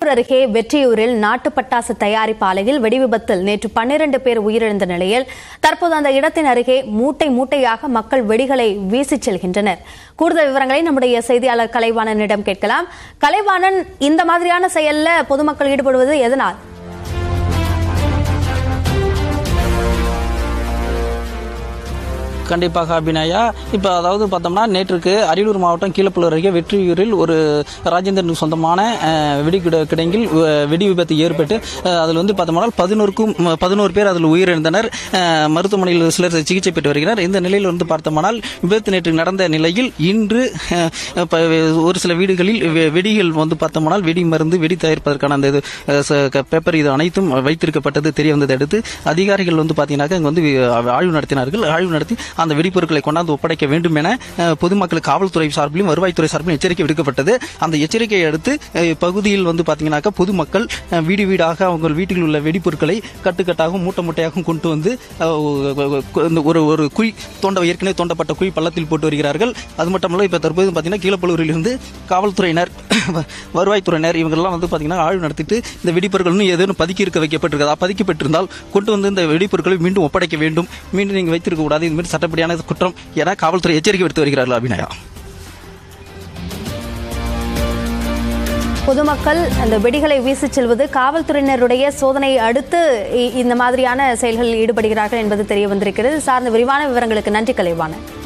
திருப்பூர் அருகே வெற்றியூரில் நாட்டு பட்டாசு தயாரிப்பு ஆலையில் வெடிவிபத்தில் நேற்று பன்னிரண்டு பேர் உயிரிழந்த நிலையில் தற்போது அந்த இடத்தின் அருகே மூட்டை மூட்டையாக மக்கள் வெடிகளை வீசிச் செல்கின்றனர் கூடுதல் விவரங்களை நம்முடைய செய்தியாளர் கலைவாணனிடம் கேட்கலாம் கலைவாணன் இந்த மாதிரியான செயல்ல பொதுமக்கள் ஈடுபடுவது எதனால் கண்டிப்பாக அபிநயா இப்போ அதாவது பார்த்தோம்னா நேற்றுக்கு அரியலூர் மாவட்டம் கீழப்பள்ளூர் அருகே வெற்றியூரில் ஒரு ராஜேந்திரனுக்கு சொந்தமான அஹ், வெடி கிட- கிடங்கில் அஹ், வெடி விபத்து ஏற்பட்டு அஹ், அதில் வந்து பார்த்தோம்னா பதினோருக்கும் பதினோரு பேர் அதில் உயிரிழந்தனர் அஹ், மருத்துவமனையில் சிலர் சிகிச்சை பெற்று வருகிறார் இந்த நிலையில் வந்து பார்த்தோமானால் விபத்து நேற்று நடந்த நிலையில் இன்று அஹ், ப- ஒரு சில வீடுகளில் வெ- வெடிகள் வந்து பார்த்தோம்னால் வெடி மருந்து வெடி தயாரிப்பதற்கான அந்த இது அஹ், ச- க- பேப்பர் இது அனைத்தும் வைத்திருக்கப்பட்டது தெரிய வந்ததை அடுத்து அதிகாரிகள் வந்து பார்த்தீங்கன்னாக்க இங்கே வந்து அஹ், ஆய்வு நடத்தினார்கள் ஆய்வு நடத்தி அந்த வெடிப்பொருட்களை கொண்டாந்து ஒப்படைக்க வேண்டும் என அஹ், பொதுமக்கள் காவல்துறை சார்பிலும் வருவாய்த்துறை சார்பிலும் எச்சரிக்கை விடுக்கப்பட்டது அந்த எச்சரிக்கையை அடுத்து அஹ், பகுதியில் வந்து பார்த்தீங்கன்னாக்க பொதுமக்கள் அஹ், வீடு வீடாக அவங்க வீட்டில் உள்ள வெடிப்பொருட்களை கட்டுக்கட்டாகவும் மூட்டை மூட்டையாகவும் கொண்டு வந்து அஹ், இந்த ஒரு ஒரு குழி தோண்ட ஏற்கனவே தோண்டப்பட்ட குழி பள்ளத்தில் போட்டு வருகிறார்கள் அது மட்டும் இல்ல இப்போ தற்போது பார்த்தீங்கன்னா கீழப்பள்ளூரில் இருந்து காவல்துறையினர் வருவாய்த்துறையினர் இவங்கெல்லாம் வந்து பார்த்தீங்கன்னா ஆய்வு நடத்திட்டு இந்த வெடிப்பொருட்கள் இன்னும் ஏதேனும் பதுக்கி இருக்க வைக்கப்பட்டிருக்கதா பதுக்கப்பட்டிருந்தால் கொண்டு வந்து இந்த வெடிப்பொருட்களை மீண்டும் ஒப்படைக்க வேண்டும் மீண்டும் நீங்கள் வைத்திருக்க கூடாது இது மாதிரி சட்டப்படியான குற்றம் என காவல்துறை எச்சரிக்கை விடுத்து வருகிறார்கள் அபிநயா பொதுமக்கள் அந்த வெடிகளை வீசிச் செல்வது காவல்துறையினருடைய சோதனையை அடுத்து இ- இந்த மாதிரியான செயல்களில் ஈடுபடுகிறார்கள் என்பது தெரிய வந்திருக்கிறது சார்ந்த விரிவான விவரங்களுக்கு நன்றி கலைவாணன்